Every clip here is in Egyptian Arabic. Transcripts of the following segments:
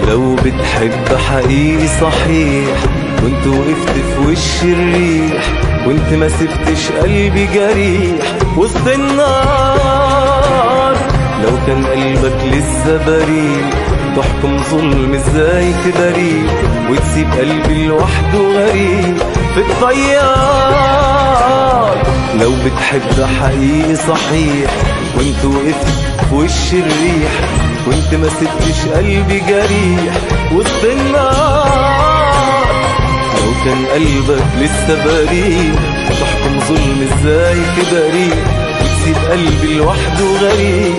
لو بتحب حقيقي صحيح كنت وقفت في وش الريح كنت ما سبتش قلبي جريح وسط النار لو كان قلبك لسه بريء تحكم ظلم ازاي تبريء وتسيب قلبي لوحده غريب في الطيار لو بتحب حقيقي صحيح كنت وقفت في وش الريح كنت ما سبتش قلبي جريح وسط النار لو كان قلبك لسه بريء تحكم ظلم ازاي تبريء وتسيب قلبي لوحده غريب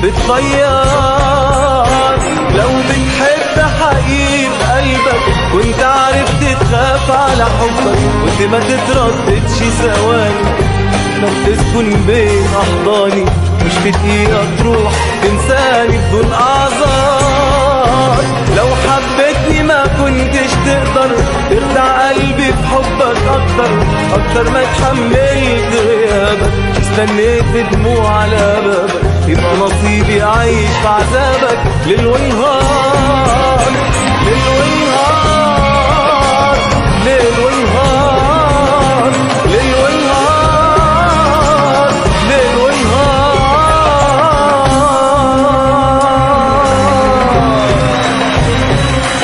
بتغير لو بتحب حقيقي قلبك كنت عرفت تخاف على حبك كنت ما تترددش ثواني ما تسكن بين احضاني مش في دقيقة تروح تنساني بدون اعذار لو حبيتني ما كنتش تقدر تخدع قلبي بحبك اكتر اكتر ما اتحملت غيابك استنيت دموع على بابك يبقى نصيبي اعيش في عذابك ليل ونهار ليل ونهار ليل ونهار ليل ونهار ليل ونهار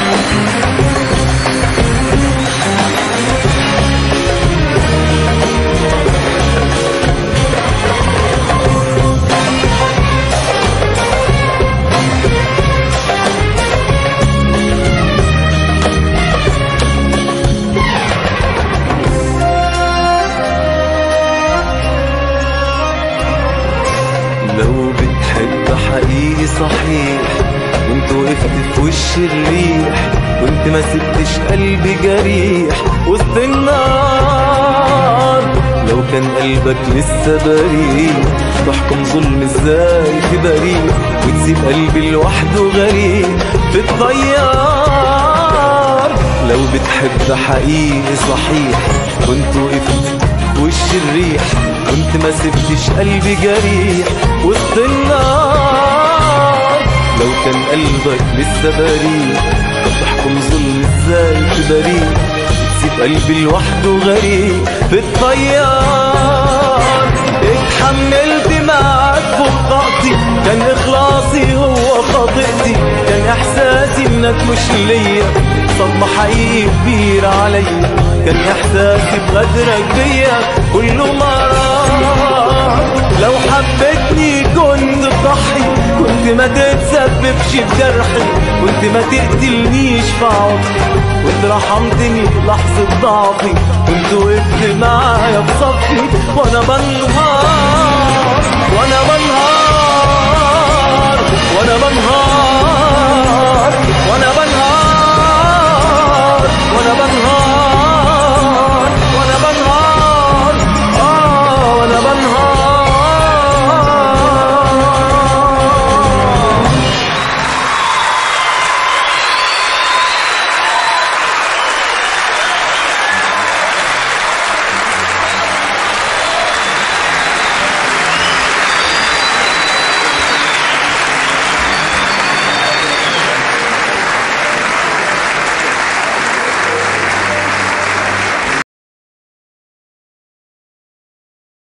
لو بتحب حقيقي صحيح كنت وقفت في وش الريح كنت ما سبتش قلبي جريح وسط النار لو كان قلبك لسه بريء تحكم ظلم ازاي تبريء وتسيب قلبي لوحده غريب في الطيار لو بتحب حقيقي صحيح كنت وقفت في وش الريح كنت ما سبتش قلبي جريح وسط النار لو كان قلبك لسه بريء تحكم ظلم ازاي تبريء تسيب قلبي لوحده غريب في الطيار اتحملت معاك فوق طاقتي كان اخلاصي هو خاطئتي كان احساسي انك مش ليا صدمة حقيقي كبيرة عليا كان احساسي بغدرك بيا كله مرار لو حبيتني كنت تضحي كنت ما تتسببش في جرحي كنت ما تقتلنيش في عمري كنت رحمتني في لحظة ضعفي كنت وقفت معايا بصفي وانا بنهار وانا بنهار